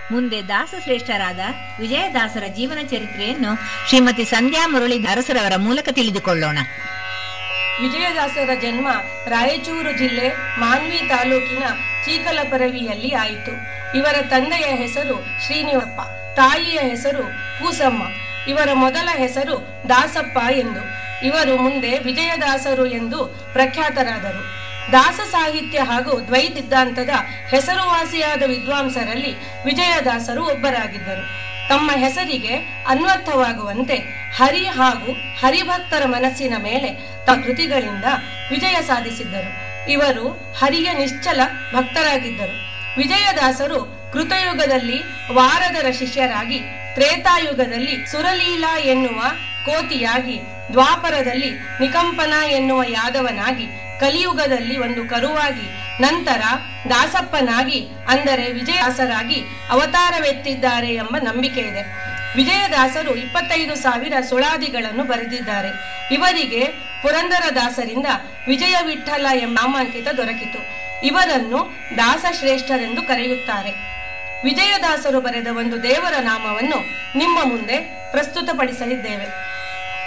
ಮುಂದೆ ದಾಸಶ್ರೇಷ್ಠರಾದ ವಿಜಯದಾಸರ ಜೀವನ ಚರಿತ್ರೆಯನ್ನು ಶ್ರೀಮತಿ ಸಂಧ್ಯಾ ಮುರಳಿ ಅರಸರವರ ಮೂಲಕ ತಿಳಿದುಕೊಳ್ಳೋಣ ವಿಜಯದಾಸರ ಜನ್ಮ ರಾಯಚೂರು ಜಿಲ್ಲೆ ಮಾನ್ವಿ ತಾಲೂಕಿನ ಚೀಕಲಪರವಿಯಲ್ಲಿ ಆಯಿತು ಇವರ ತಂದೆಯ ಹೆಸರು ಶ್ರೀನಿವಪ್ಪ ತಾಯಿಯ ಹೆಸರು ಕೂಸಮ್ಮ ಇವರ ಮೊದಲ ಹೆಸರು ದಾಸಪ್ಪ ಎಂದು ಇವರು ಮುಂದೆ ವಿಜಯದಾಸರು ಎಂದು ಪ್ರಖ್ಯಾತರಾದರು ದಾಸ ಸಾಹಿತ್ಯ ಹಾಗೂ ದ್ವೈತ ಸಿದ್ಧಾಂತದ ಹೆಸರುವಾಸಿಯಾದ ವಿದ್ವಾಂಸರಲ್ಲಿ ವಿಜಯದಾಸರು ಒಬ್ಬರಾಗಿದ್ದರು ತಮ್ಮ ಹೆಸರಿಗೆ ಅನ್ವರ್ಥವಾಗುವಂತೆ ಹರಿ ಹಾಗೂ ಹರಿಭಕ್ತರ ಮನಸ್ಸಿನ ಮೇಲೆ ತಮ್ಮ ಕೃತಿಗಳಿಂದ ವಿಜಯ ಸಾಧಿಸಿದ್ದರು ಇವರು ಹರಿಯ ನಿಶ್ಚಲ ಭಕ್ತರಾಗಿದ್ದರು ವಿಜಯದಾಸರು ಕೃತಯುಗದಲ್ಲಿ ವಾರದರ ಶಿಷ್ಯರಾಗಿ ತ್ರೇತಾಯುಗದಲ್ಲಿ ಸುರಲೀಲಾ ಎನ್ನುವ ಕೋತಿಯಾಗಿ ದ್ವಾಪರದಲ್ಲಿ ನಿಕಂಪನ ಎನ್ನುವ ಯಾದವನಾಗಿ ಕಲಿಯುಗದಲ್ಲಿ ಒಂದು ಕರುವಾಗಿ ನಂತರ ದಾಸಪ್ಪನಾಗಿ ಅಂದರೆ ವಿಜಯದಾಸರಾಗಿ ಅವತಾರವೆತ್ತಿದ್ದಾರೆ ಎಂಬ ನಂಬಿಕೆ ಇದೆ ವಿಜಯದಾಸರು ಇಪ್ಪತ್ತೈದು ಸಾವಿರ ಸುಳಾದಿಗಳನ್ನು ಬರೆದಿದ್ದಾರೆ ಇವರಿಗೆ ಪುರಂದರದಾಸರಿಂದ ವಿಜಯ ವಿಠಲ ಎಂಬ ನಾಮಾಂಕಿತ ದೊರಕಿತು ಇವರನ್ನು ದಾಸಶ್ರೇಷ್ಠರೆಂದು ಕರೆಯುತ್ತಾರೆ ವಿಜಯದಾಸರು ಬರೆದ ಒಂದು ದೇವರ ನಾಮವನ್ನು ನಿಮ್ಮ ಮುಂದೆ ಪ್ರಸ್ತುತಪಡಿಸಲಿದ್ದೇವೆ